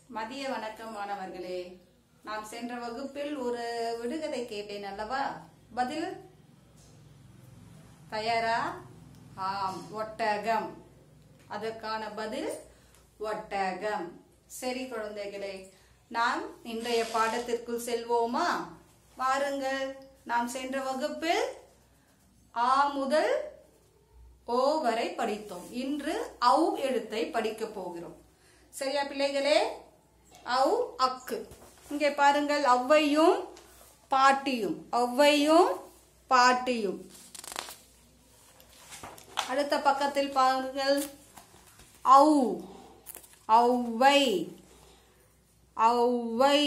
மதிய வணக்கம் மாணவர்களே நாம் சென்ற வகுப்பில் ஒரு விடுகதை கேட்டேன் அல்லவா பதில் தயாரா ஆம் ஒட்டகம் அதற்கான பதில் ஒட்டகம் சரி குழந்தைகளே நாம் இன்றைய பாடத்திற்குள் செல்வோமா வாருங்கள் நாம் சென்ற வகுப்பில் ஆ முதல் ஓ வரை படித்தோம் இன்று ஔ எழுத்தை படிக்க போகிறோம் சரியா பிள்ளைகளே ஔ அக்கு இங்கே பாருங்கள் ஔவையும் பாட்டியும் ஔவையும் பாட்டியும் அடுத்த பக்கத்தில் பாருங்கள் ஔ ஔவை ஔவை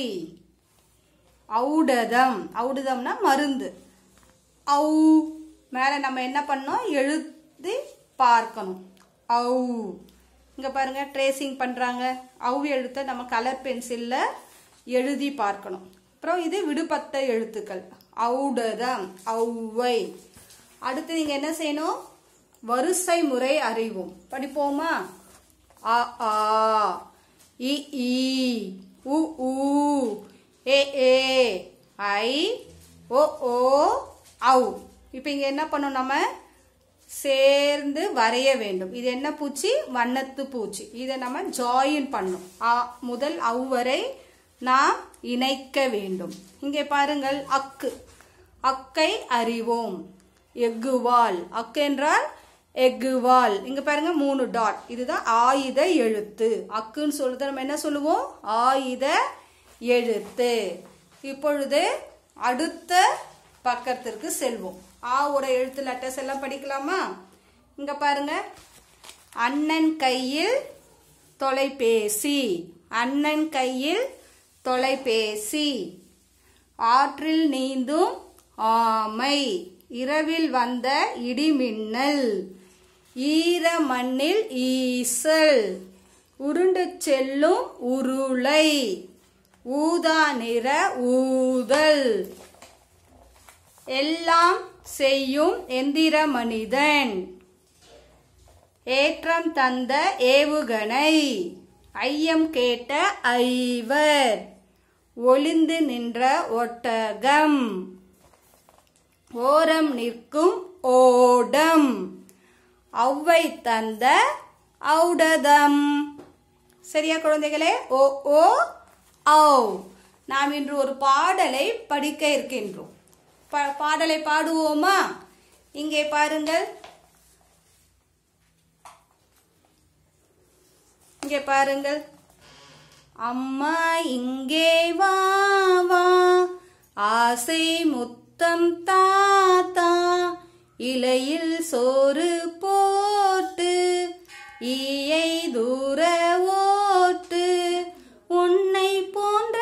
ஔடதம் ஔடதம்னா மருந்து ஔ மேலே நம்ம என்ன பண்ணோம் எழுதி பார்க்கணும் ஔ இங்கே பாருங்க ட்ரேசிங் பண்ணுறாங்க ஔ எழுத்தை நம்ம கலர் பென்சிலில் எழுதி பார்க்கணும் அப்புறம் இது விடுபட்ட எழுத்துக்கள் ஔடதம் ஔவை அடுத்து நீங்கள் என்ன செய்யணும் வரிசை முறை அறிவோம் படிப்போமா அ ஆ இ ஈ உ ஊ ஏ ஏ ஐ ஓ ஓ ஔ இப்போ இங்கே என்ன பண்ணணும் நம்ம சேர்ந்து வரைய வேண்டும் இது என்ன பூச்சி வண்ணத்து பூச்சி இதை நம்ம ஜாயின் பண்ணும் ஆ முதல் அவ் வரை நாம் இணைக்க வேண்டும் இங்கே பாருங்கள் அக்கு அக்கை அறிவோம் எக்குவால் அக்கு என்றால் எக்குவால் இங்க பாருங்க மூணு டாட் இதுதான் ஆயுத எழுத்து அக்குன்னு சொல்றது நம்ம என்ன சொல்லுவோம் ஆயுத எழுத்து இப்பொழுது அடுத்த பக்கத்திற்கு செல்வோம் ஆவோட எழுத்து லெட்டர்ஸ் எல்லாம் படிக்கலாமா இங்க பாருங்க அண்ணன் கையில் தொலைபேசி அண்ணன் கையில் தொலைபேசி ஆற்றில் நீந்தும் ஆமை இரவில் வந்த இடிமின்னல் ஈர மண்ணில் ஈசல் உருண்டு செல்லும் உருளை ஊதா நிற ஊதல் எல்லாம் செய்யும் எந்திர மனிதன் ஏற்றம் தந்த ஏவுகணை ஐயம் கேட்ட ஐவர் ஒளிந்து நின்ற ஒட்டகம் ஓரம் நிற்கும் ஓடம் ஔவை தந்த ஔடதம் சரியா குழந்தைகளே ஓ ஓ ஔ நாம் இன்று ஒரு பாடலை படிக்க இருக்கின்றோம் பா- பாடலை பாடுவோமா இங்கே பாருங்கள் இங்கே பாருங்கள் அம்மா இங்கே வா வா ஆசை முத்தம் தாத்தா இலையில் சோறு போட்டு ஈயை தூர ஓட்டு உன்னை போன்ற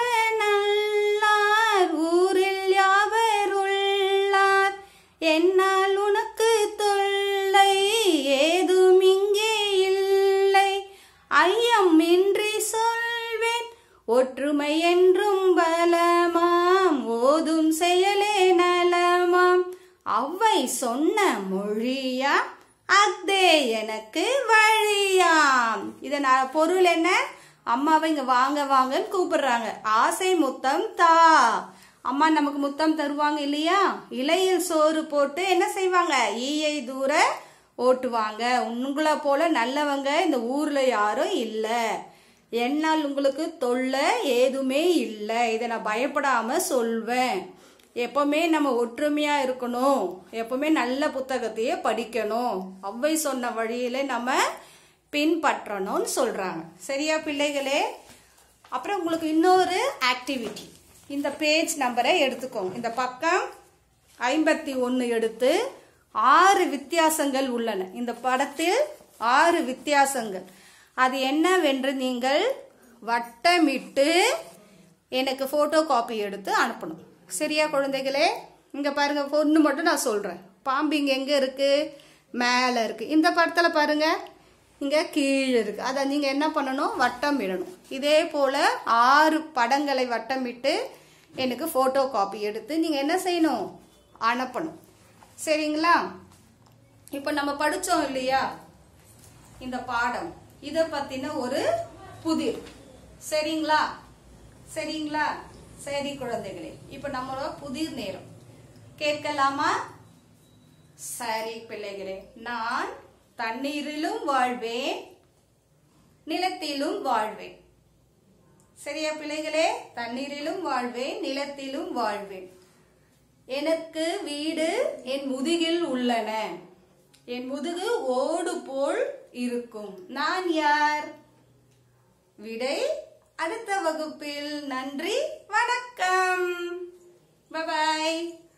நல்லார் ஊரில் யாவர் உள்ளார் என்னால் உனக்கு தொல்லை ஏதும் இங்கே இல்லை ஐயம் இன்றி சொல்வேன் ஒற்றுமை என்றும் பலமாம் ஓதும் செயலே நலமாம் அவ்வை சொன்ன மொழியா அக்தே எனக்கு வழியாம் இதன் அ- பொருள் என்ன அம்மாவை இங்க வாங்க வாங்கன்னு கூப்பிடுறாங்க ஆசை முத்தம் தா அம்மா நமக்கு முத்தம் தருவாங்க இல்லையா இலையில் சோறு போட்டு என்ன செய்வாங்க ஈயை தூர ஓட்டுவாங்க உங்களை போல நல்லவங்க இந்த ஊர்ல யாரும் இல்லை என்னால் உங்களுக்கு தொல்லை ஏதுமே இல்லை இதை நான் பயப்படாம சொல்வேன் எப்பவுமே நம்ம ஒற்றுமையா இருக்கணும் எப்பவுமே நல்ல புத்தகத்தையே படிக்கணும் அவ்வை சொன்ன வழியில நம்ம பின்பற்றணும்னு சொல்றாங்க சரியா பிள்ளைகளே அப்புறம் உங்களுக்கு இன்னொரு ஆக்டிவிட்டி இந்த பேஜ் நம்பரை எடுத்துக்கோங்க இந்த பக்கம் ஐம்பத்தி ஒன்று எடுத்து ஆறு வித்தியாசங்கள் உள்ளன இந்த படத்தில் ஆறு வித்தியாசங்கள் அது என்னவென்று நீங்கள் வட்டமிட்டு எனக்கு ஃபோட்டோ காப்பி எடுத்து அனுப்பணும் சரியா குழந்தைகளே இங்கே பாருங்க ஒன்று மட்டும் நான் சொல்கிறேன் பாம்பு இங்கே எங்கே இருக்குது மேலே இருக்குது இந்த படத்தில் பாருங்க இங்கே கீழே இருக்குது அதை நீங்கள் என்ன பண்ணணும் வட்டம் இடணும் இதே போல் ஆறு படங்களை வட்டமிட்டு எனக்கு ஃபோட்டோ காப்பி எடுத்து நீங்கள் என்ன செய்யணும் அனுப்பணும் சரிங்களா இப்போ நம்ம படித்தோம் இல்லையா இந்த பாடம் இதை பற்றின ஒரு புதிர் சரிங்களா சரிங்களா சரி குழந்தைகளே இப்ப நம்மளோட புதிர் நேரம் கேட்கலாமா சரி பிள்ளைகளே நான் தண்ணீரிலும் வாழ்வேன் நிலத்திலும் வாழ்வேன் சரியா பிள்ளைகளே தண்ணீரிலும் வாழ்வேன் நிலத்திலும் வாழ்வேன் எனக்கு வீடு என் முதுகில் உள்ளன என் முதுகு ஓடு போல் இருக்கும் நான் யார் விடை அடுத்த வகுப்பில் நன்றி வணக்கம் பபாய்